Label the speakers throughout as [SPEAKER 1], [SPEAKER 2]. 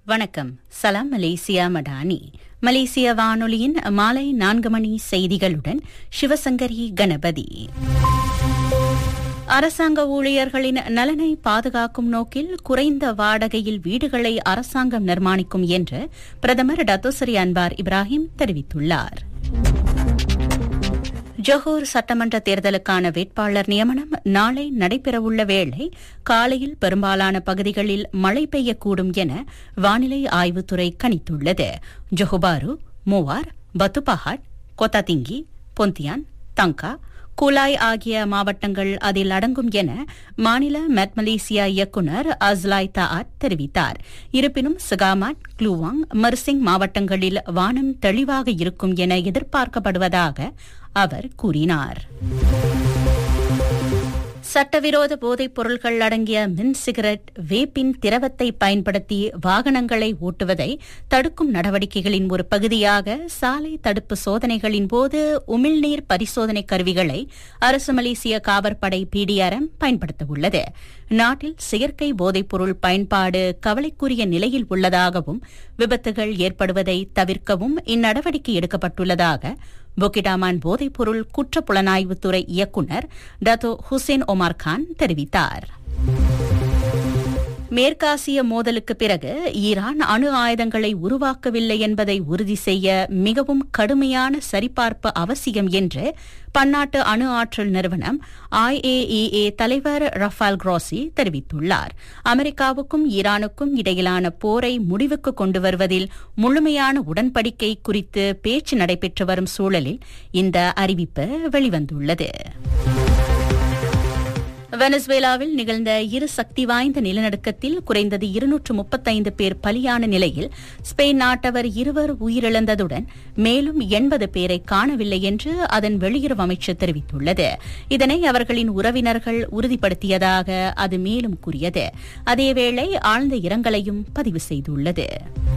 [SPEAKER 1] வணக்கம் சலாம் மலேசியா மடானி மலேசிய வானொலியின் மாலை நான்கு மணி செய்திகளுடன் சிவசங்கரி கணபதி அரசாங்க ஊழியர்களின் நலனை பாதுகாக்கும் நோக்கில் குறைந்த வாடகையில் வீடுகளை அரசாங்கம் நிர்மாணிக்கும் என்று பிரதமர் டத்தோசரி அன்பார் இப்ராஹிம் தெரிவித்துள்ளார் ஜொஹூர் சட்டமன்ற தேர்தலுக்கான வேட்பாளர் நியமனம் நாளை நடைபெறவுள்ள வேளை காலையில் பெரும்பாலான பகுதிகளில் மழை பெய்யக்கூடும் என வானிலை ஆய்வுத்துறை கணித்துள்ளது ஜொஹுபாரு மூவார் பத்துபஹாட் கொத்தாதிங்கி பொந்தியான் தங்கா குலாய் ஆகிய மாவட்டங்கள் அதில் அடங்கும் என மாநில மெட் மலேசியா இயக்குநர் அஸ்லாய் தாட் தெரிவித்தார் இருப்பினும் சகாமாட் க்ளூவாங் மர்சிங் மாவட்டங்களில் வானம் தெளிவாக இருக்கும் என எதிர்பார்க்கப்படுவதாக அவர் கூறினார் சட்டவிரோத போதைப் பொருட்கள் அடங்கிய மின் சிகரெட் வேப்பின் திரவத்தை பயன்படுத்தி வாகனங்களை ஓட்டுவதை தடுக்கும் நடவடிக்கைகளின் ஒரு பகுதியாக சாலை தடுப்பு சோதனைகளின் போது உமிழ்நீர் பரிசோதனை கருவிகளை அரசு மலேசிய காவற்படை பிடிஆர்எம் பயன்படுத்தவுள்ளது நாட்டில் செயற்கை போதைப்பொருள் பயன்பாடு கவலைக்குரிய நிலையில் உள்ளதாகவும் விபத்துகள் ஏற்படுவதை தவிர்க்கவும் இந்நடவடிக்கை எடுக்கப்பட்டுள்ளதாக பொக்கிடாமான் போதைப்பொருள் குற்றப்புலனாய்வுத்துறை இயக்குநர் டத்தோ ஹுசேன் ஒமார் கான் தெரிவித்தார் மேற்காசிய மோதலுக்கு பிறகு ஈரான் அணு ஆயுதங்களை உருவாக்கவில்லை என்பதை உறுதி செய்ய மிகவும் கடுமையான சரிபார்ப்பு அவசியம் என்று பன்னாட்டு அணு ஆற்றல் நிறுவனம் ஐஏஇஏ தலைவர் ரஃபால் குரோசி தெரிவித்துள்ளார் அமெரிக்காவுக்கும் ஈரானுக்கும் இடையிலான போரை முடிவுக்கு கொண்டு வருவதில் முழுமையான உடன்படிக்கை குறித்து பேச்சு நடைபெற்று வரும் சூழலில் இந்த அறிவிப்பு வெளிவந்துள்ளது வெனசுவேலாவில் நிகழ்ந்த இரு சக்தி வாய்ந்த நிலநடுக்கத்தில் குறைந்தது இருநூற்று முப்பத்தைந்து பேர் பலியான நிலையில் ஸ்பெயின் நாட்டவர் இருவர் உயிரிழந்ததுடன் மேலும் எண்பது பேரை காணவில்லை என்று அதன் வெளியுறவு அமைச்சர் தெரிவித்துள்ளது இதனை அவர்களின் உறவினர்கள் உறுதிப்படுத்தியதாக அது மேலும் கூறியது அதேவேளை ஆழ்ந்த இரங்கலையும் பதிவு செய்துள்ளது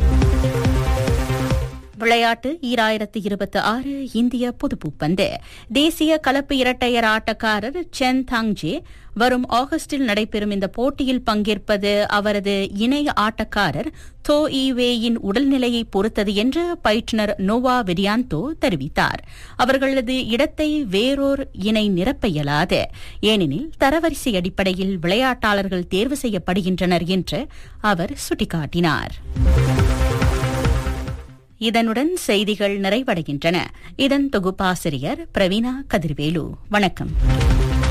[SPEAKER 1] விளையாட்டு ஈராயிரத்து இருபத்தி ஆறு இந்திய பொதுப்பூப்பந்து தேசிய கலப்பு இரட்டையர் ஆட்டக்காரர் சென் தாங்ஜே வரும் ஆகஸ்டில் நடைபெறும் இந்த போட்டியில் பங்கேற்பது அவரது இணை ஆட்டக்காரர் தோ ஈவேயின் உடல்நிலையை பொறுத்தது என்று பயிற்றுநர் நோவா விரியாந்தோ தெரிவித்தார் அவர்களது இடத்தை வேறோர் இணை நிரப்ப இயலாது ஏனெனில் தரவரிசை அடிப்படையில் விளையாட்டாளர்கள் தேர்வு செய்யப்படுகின்றனர் என்று அவர் சுட்டிக்காட்டினார் இதனுடன் செய்திகள் நிறைவடைகின்றன இதன் தொகுப்பாசிரியர் பிரவீணா கதிர்வேலு வணக்கம்